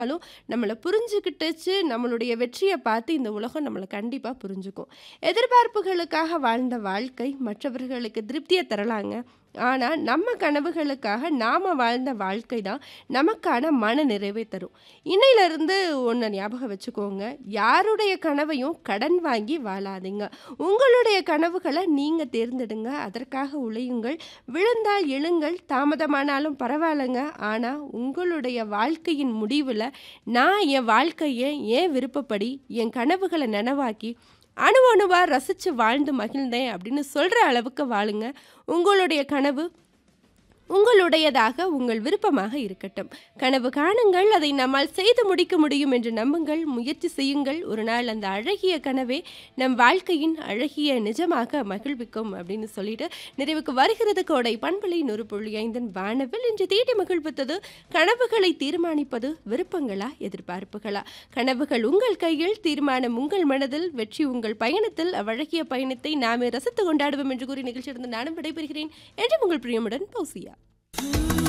லும் நம்மள புரிஞ்சுக்கிட்டுச்சு, நம்மளுடைய வெற்றிய பார்த்து இந்த உலகம் நம்மள கண்டிப்பா புரிஞ்சுக்கும். எதிர்பார்ப்புகளுக்காக வாழ்ந்த வாழ்க்கை மற்றவர்களுக்கு திருப்திய தரலாங்க. ஆனா, நம்ம கனவுகளுக்காக நாம வாழ்ந்த வாழ்க்கை தான் நமக்கான மன நிறைவை தரும். இன்னையிலிருந்து ஒண்ண ஞாபகம் வச்சுக்கோங்க. யாருடைய கனவையும் கடன் வாங்கி வாழாதீங்க. உங்களுடைய கனவுகள நீங்க தேர்ந்தெடுங்க. அதற்காக உழையுங்கள். விழுந்தால் எழுங்கள். தாமதமானாலும் பரவாயில்லங்க. ஆனா, உங்களுடைய வாழ்க்கையின் முடிவுல நான் என் வாழ்க்கைய என் விருப்பப்படி, என் கனவுகள நனவாக்கி, அணு அணுவா ரசிச்சு வாழ்ந்து மகிழ்ந்தேன் அப்படின்னு சொல்ற அளவுக்கு வாழுங்க. உங்களுடைய கனவு உங்களுடையதாக, உங்கள் விருப்பமாக இருக்கட்டும். கனவு காணுங்கள். அதை நம்மால் செய்து முடிக்க முடியும் என்று நம்புங்கள். முயற்சி செய்யுங்கள். ஒரு நாள் அந்த அழகிய கனவே நம் வாழ்க்கையின் அழகிய நிஜமாக மகிழ்விக்கும் அப்படின்னு சொல்லிட்டு, நிறைவுக்கு வருகிறது கோடை பண்பலை 100.5 வானவில் இன்று தீட்டி மகிழ்வித்தது கனவுகளை தீர்மானிப்பது விருப்பங்களா? எதிர்பார்ப்புகளா? கனவுகள் உங்கள் கையில், தீர்மானம் உங்கள் மனதில், வெற்றி உங்கள் பயணத்தில். அவ்வழகிய பயணத்தை நாமே ரசித்து கொண்டாடுவோம் என்று கூறி நிகழ்ச்சியிலிருந்து நானும் விடைபெறுகிறேன். என்றும் உங்கள் பிரியமுடன் பௌசியா.